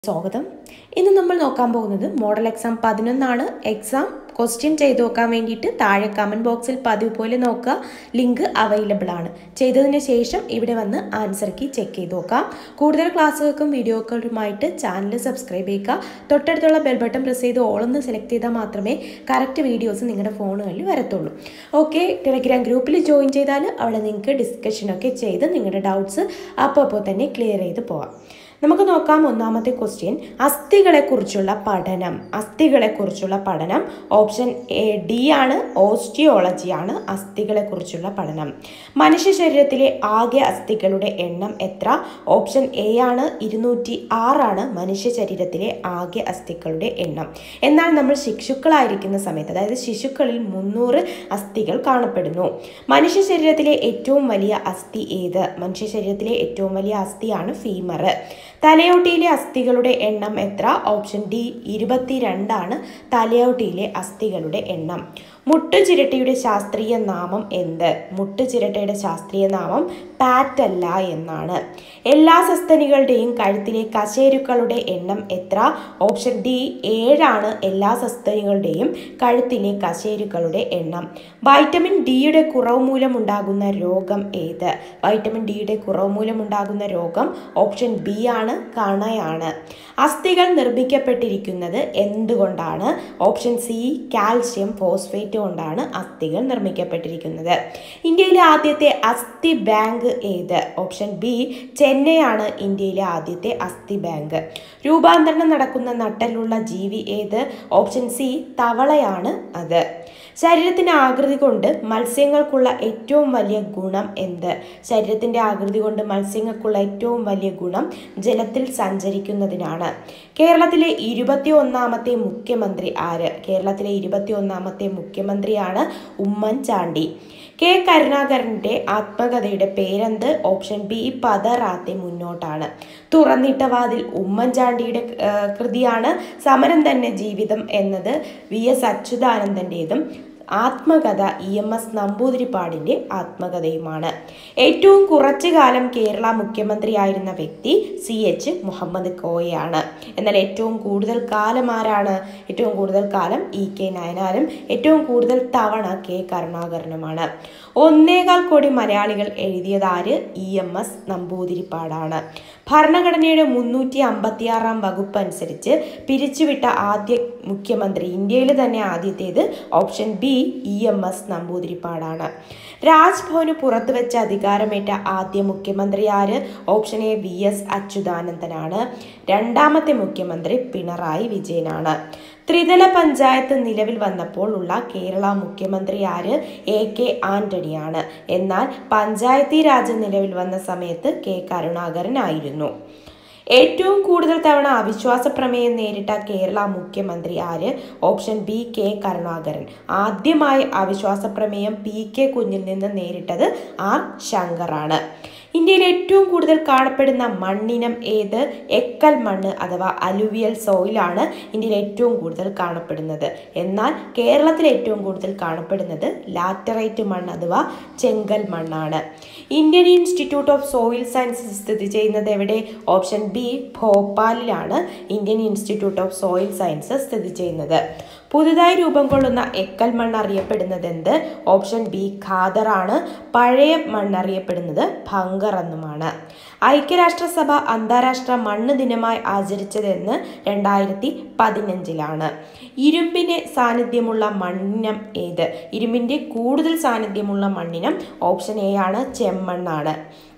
സ്വാഗതം ഇന്ന് നമ്മൾ നോക്കാൻ പോകുന്നത് മോഡൽ എക്സാം പതിനൊന്നാണ് എക്സാം ക്വസ്റ്റ്യൻ ചെയ്ത് നോക്കാൻ വേണ്ടിയിട്ട് താഴെ കമൻറ്റ് ബോക്സിൽ പതിവ് പോലെ നോക്കുക ലിങ്ക് അവൈലബിൾ ആണ് ചെയ്തതിന് ശേഷം ഇവിടെ വന്ന് ആൻസർ കീ ചെക്ക് ചെയ്ത് നോക്കാം കൂടുതൽ ക്ലാസ്സുകൾക്കും വീഡിയോകൾക്കുമായിട്ട് ചാനൽ സബ്സ്ക്രൈബ് ചെയ്യുക തൊട്ടടുത്തുള്ള ബെൽ ബട്ടൺ പ്രസ് ചെയ്ത് ഓളൊന്ന് സെലക്ട് ചെയ്താൽ മാത്രമേ കറക്റ്റ് വീഡിയോസ് നിങ്ങളുടെ ഫോണുകളിൽ വരത്തുള്ളൂ ഓക്കെ ടെലഗ്രാം ഗ്രൂപ്പിൽ ജോയിൻ ചെയ്താൽ അവിടെ നിങ്ങൾക്ക് ഡിസ്കഷനൊക്കെ ചെയ്ത് നിങ്ങളുടെ ഡൗട്ട്സ് അപ്പോൾ അപ്പോൾ തന്നെ ക്ലിയർ ചെയ്ത് പോവാം നമുക്ക് നോക്കാം ഒന്നാമത്തെ ക്വസ്റ്റ്യൻ അസ്ഥികളെക്കുറിച്ചുള്ള പഠനം അസ്ഥികളെക്കുറിച്ചുള്ള പഠനം ഓപ്ഷൻ എ ഡി ആണ് ഓസ്റ്റിയോളജി ആണ് അസ്ഥികളെക്കുറിച്ചുള്ള പഠനം മനുഷ്യ ശരീരത്തിലെ ആകെ അസ്ഥികളുടെ എണ്ണം എത്ര ഓപ്ഷൻ എ ആണ് ഇരുന്നൂറ്റി ആറാണ് മനുഷ്യ ശരീരത്തിലെ ആകെ അസ്ഥികളുടെ എണ്ണം എന്നാൽ നമ്മൾ ശിശുക്കളായിരിക്കുന്ന സമയത്ത് അതായത് ശിശുക്കളിൽ മുന്നൂറ് അസ്ഥികൾ കാണപ്പെടുന്നു മനുഷ്യ ശരീരത്തിലെ ഏറ്റവും വലിയ അസ്ഥി ഏത് മനുഷ്യ ശരീരത്തിലെ ഏറ്റവും വലിയ അസ്ഥിയാണ് ഫീമർ തലയോട്ടിയിലെ അസ്ഥികളുടെ എണ്ണം എത്ര ഓപ്ഷൻ ഡി ഇരുപത്തിരണ്ടാണ് തലയോട്ടിയിലെ അസ്ഥികളുടെ എണ്ണം മുട്ടുചിരട്ടയുടെ ശാസ്ത്രീയ നാമം എന്ത് മുട്ടുചിരട്ടയുടെ ശാസ്ത്രീയ നാമം പാറ്റല്ല എന്നാണ് എല്ലാ സസ്തനികളുടെയും കഴുത്തിലെ കശേരുക്കളുടെ എണ്ണം എത്ര ഓപ്ഷൻ ഡി ഏഴാണ് എല്ലാ സസ്തനികളുടെയും കഴുത്തിലെ കശേരുക്കളുടെ എണ്ണം വൈറ്റമിൻ ഡിയുടെ കുറവ് മൂലമുണ്ടാകുന്ന രോഗം ഏത് വൈറ്റമിൻ ഡിയുടെ കുറവ് മൂലമുണ്ടാകുന്ന രോഗം ഓപ്ഷൻ ബി ആണ് കണയാണ് അസ്ഥികൾ നിർമ്മിക്കപ്പെട്ടിരിക്കുന്നത് എന്തുകൊണ്ടാണ് ഓപ്ഷൻ സി കാൽഷ്യം ഫോസ്ഫേറ്റ് കൊണ്ടാണ് അസ്ഥികൾ നിർമ്മിക്കപ്പെട്ടിരിക്കുന്നത് ഇന്ത്യയിലെ ആദ്യത്തെ അസ്ഥി ബാങ്ക് ഏത് ഓപ്ഷൻ ബി ചെന്നൈയാണ് ഇന്ത്യയിലെ ആദ്യത്തെ അസ്ഥി ബാങ്ക് രൂപാന്തരണം നടക്കുന്ന നട്ടലുള്ള ജീവി ഏത് ഓപ്ഷൻ സി തവളയാണ് അത് ശരീരത്തിന്റെ ആകൃതി കൊണ്ട് മത്സ്യങ്ങൾക്കുള്ള ഏറ്റവും വലിയ ഗുണം എന്ത് ശരീരത്തിന്റെ ആകൃതി കൊണ്ട് മത്സ്യങ്ങൾക്കുള്ള ഏറ്റവും വലിയ ഗുണം ജലത്തിൽ സഞ്ചരിക്കുന്നതിനാണ് കേരളത്തിലെ ഇരുപത്തി ഒന്നാമത്തെ മുഖ്യമന്ത്രി ആര് കേരളത്തിലെ ഇരുപത്തി ഒന്നാമത്തെ മുഖ്യമന്ത്രിയാണ് ഉമ്മൻചാണ്ടി കെ കരുണാകരന്റെ ആത്മകഥയുടെ പേരെന്ത് ഓപ്ഷൻ ബി പതറാത്തെ മുന്നോട്ടാണ് തുറന്നിട്ട വാതിൽ ഉമ്മൻചാണ്ടിയുടെ കൃതിയാണ് സമരം തന്നെ ജീവിതം എന്നത് വി എസ് അച്യുതാനന്ദൻ്റെതും ആത്മകഥ ഇ എം എസ് നമ്പൂതിരിപ്പാടിൻ്റെ ആത്മകഥയുമാണ് ഏറ്റവും കുറച്ചു കാലം കേരള മുഖ്യമന്ത്രിയായിരുന്ന വ്യക്തി സി എച്ച് മുഹമ്മദ് കോയയാണ് എന്നാൽ ഏറ്റവും കൂടുതൽ കാലം ആരാണ് ഏറ്റവും കൂടുതൽ കാലം ഇ കെ നയനാരും ഏറ്റവും കൂടുതൽ തവണ കെ കരുണാകരനുമാണ് ഒന്നേകാൽ കോടി മലയാളികൾ എഴുതിയതാര് ഇ എം എസ് നമ്പൂതിരിപ്പാടാണ് ഭരണഘടനയുടെ മുന്നൂറ്റി അമ്പത്തിയാറാം വകുപ്പ് അനുസരിച്ച് പിരിച്ചുവിട്ട ആദ്യ മുഖ്യമന്ത്രി ഇന്ത്യയിൽ തന്നെ ആദ്യത്തേത് option B E M S നമ്പൂതിരിപ്പാടാണ് രാജ്ഭവന് പുറത്തു വെച്ച് അധികാരമേറ്റ ആദ്യ മുഖ്യമന്ത്രി ആര് ഓപ്ഷൻ എ വി എസ് അച്യുതാനന്ദനാണ് രണ്ടാമത്തെ മുഖ്യമന്ത്രി പിണറായി വിജയനാണ് ത്രിതല പഞ്ചായത്ത് നിലവിൽ വന്നപ്പോൾ ഉള്ള കേരള മുഖ്യമന്ത്രി ആര് എ കെ ആന്റണിയാണ് എന്നാൽ പഞ്ചായത്തി രാജ് നിലവിൽ വന്ന സമയത്ത് കെ കരുണാകരൻ ആയിരുന്നു ഏറ്റവും കൂടുതൽ തവണ അവിശ്വാസ പ്രമേയം നേരിട്ട കേരള മുഖ്യമന്ത്രി ആര് ഓപ്ഷൻ ബി കെ കരുണാകരൻ ആദ്യമായി അവിശ്വാസ പ്രമേയം പി കെ കുഞ്ഞിൽ നിന്ന് നേരിട്ടത് ആർ ശങ്കറാണ് ഇന്ത്യയിൽ ഏറ്റവും കൂടുതൽ കാണപ്പെടുന്ന മണ്ണിനം ഏത് എക്കൽ മണ്ണ് അഥവാ അലുവിയൽ സോയിലാണ് ഇന്ത്യയിൽ ഏറ്റവും കൂടുതൽ കാണപ്പെടുന്നത് എന്നാൽ കേരളത്തിൽ ഏറ്റവും കൂടുതൽ കാണപ്പെടുന്നത് ലാറ്ററൈറ്റ് മണ്ണ് അഥവാ ചെങ്കൽ മണ്ണാണ് Indian institute of soil sciences സ്ഥിതി ചെയ്യുന്നത് എവിടെ ഓപ്ഷൻ ബി ഭോപ്പാലിലാണ് Indian institute of soil sciences സ്ഥിതി ചെയ്യുന്നത് പുതുതായി രൂപം കൊള്ളുന്ന എക്കൽ മണ്ണ് അറിയപ്പെടുന്നത് എന്ത് ഓപ്ഷൻ ബി ഖാദറാണ് പഴയ മണ്ണ് അറിയപ്പെടുന്നത് ഭങ്കർ എന്നുമാണ് ഐക്യരാഷ്ട്രസഭ അന്താരാഷ്ട്ര മണ്ണ് ദിനമായി ആചരിച്ചതെന്ന് രണ്ടായിരത്തി പതിനഞ്ചിലാണ് ഇരുമ്പിന് സാന്നിധ്യമുള്ള മണ്ണിനം ഏത് ഇരുമ്പിൻ്റെ കൂടുതൽ സാന്നിധ്യമുള്ള മണ്ണിനം ഓപ്ഷൻ എ ആണ് ചെമ്മണ്ണാണ്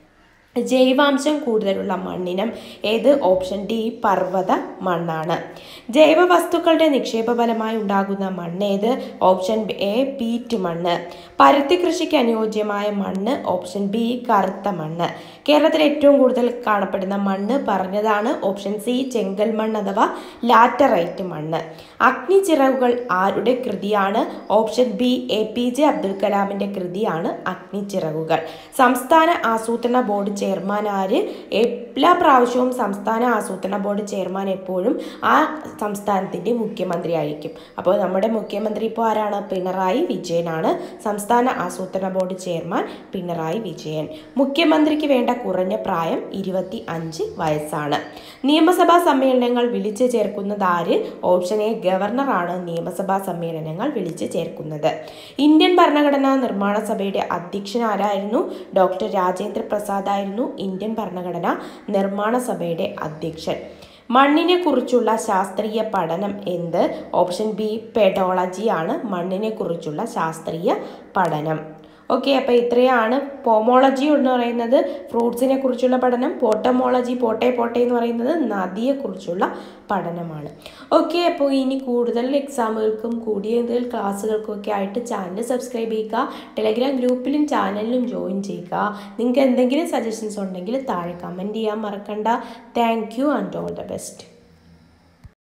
ജൈവാംശം കൂടുതലുള്ള മണ്ണിനം ഏത് ഓപ്ഷൻ ഡി പർവ്വത മണ്ണാണ് ജൈവ വസ്തുക്കളുടെ നിക്ഷേപ ഫലമായി ഉണ്ടാകുന്ന മണ്ണ് ഏത് ഓപ്ഷൻ എ പീറ്റ് മണ്ണ് പരുത്തി കൃഷിക്ക് അനുയോജ്യമായ മണ്ണ് ഓപ്ഷൻ ബി കറുത്ത മണ്ണ് കേരളത്തിൽ ഏറ്റവും കൂടുതൽ കാണപ്പെടുന്ന മണ്ണ് പറഞ്ഞതാണ് ഓപ്ഷൻ സി ചെങ്കൽ മണ്ണ് അഥവാ ലാറ്ററൈറ്റ് മണ്ണ് അഗ്നിച്ചിറകുകൾ ആരുടെ കൃതിയാണ് option B A P J Abdul കലാമിന്റെ കൃതിയാണ് അഗ്നിച്ചിറകുകൾ സംസ്ഥാന ആസൂത്രണ ബോർഡ് ചെയർമാൻ ആര് എല്ലാ പ്രാവശ്യവും സംസ്ഥാന ആസൂത്രണ ബോർഡ് ചെയർമാൻ എപ്പോഴും ആ സംസ്ഥാനത്തിൻ്റെ മുഖ്യമന്ത്രി ആയിരിക്കും അപ്പോൾ നമ്മുടെ മുഖ്യമന്ത്രി ഇപ്പോൾ ആരാണ് പിണറായി വിജയനാണ് സംസ്ഥാന ആസൂത്രണ ബോർഡ് ചെയർമാൻ പിണറായി വിജയൻ മുഖ്യമന്ത്രിക്ക് വേണ്ട കുറഞ്ഞ പ്രായം ഇരുപത്തി അഞ്ച് വയസ്സാണ് നിയമസഭാ സമ്മേളനങ്ങൾ വിളിച്ചു ചേർക്കുന്നത് ആര് ഓപ്ഷൻ എ ഗവർണറാണ് നിയമസഭാ സമ്മേളനങ്ങൾ വിളിച്ചു ചേർക്കുന്നത് ഇന്ത്യൻ ഭരണഘടനാ നിർമ്മാണ സഭയുടെ അധ്യക്ഷൻ ആരായിരുന്നു ഡോക്ടർ രാജേന്ദ്ര പ്രസാദ് ആയിരുന്നു ഇന്ത്യൻ ഭരണഘടനാ നിർമ്മാണ സഭയുടെ അധ്യക്ഷൻ മണ്ണിനെ കുറിച്ചുള്ള ശാസ്ത്രീയ പഠനം എന്ത് ഓപ്ഷൻ ബി പെഡോളജി ആണ് മണ്ണിനെ കുറിച്ചുള്ള ശാസ്ത്രീയ പഠനം ഓക്കെ അപ്പോൾ ഇത്രയാണ് പോമോളജി എന്ന് പറയുന്നത് ഫ്രൂട്ട്സിനെ കുറിച്ചുള്ള പഠനം പോട്ടമോളജി പോട്ടെ പോട്ടെ എന്ന് പറയുന്നത് നദിയെക്കുറിച്ചുള്ള പഠനമാണ് ഓക്കെ അപ്പോൾ ഇനി കൂടുതൽ എക്സാമുകൾക്കും കൂടുതൽ ക്ലാസ്സുകൾക്കും ഒക്കെ ആയിട്ട് ചാനൽ സബ്സ്ക്രൈബ് ചെയ്യുക ടെലഗ്രാം ഗ്രൂപ്പിലും ചാനലിലും ജോയിൻ ചെയ്യുക നിങ്ങൾക്ക് എന്തെങ്കിലും സജഷൻസ് ഉണ്ടെങ്കിൽ താഴെ കമൻറ്റ് ചെയ്യാൻ മറക്കണ്ട thank you and all the best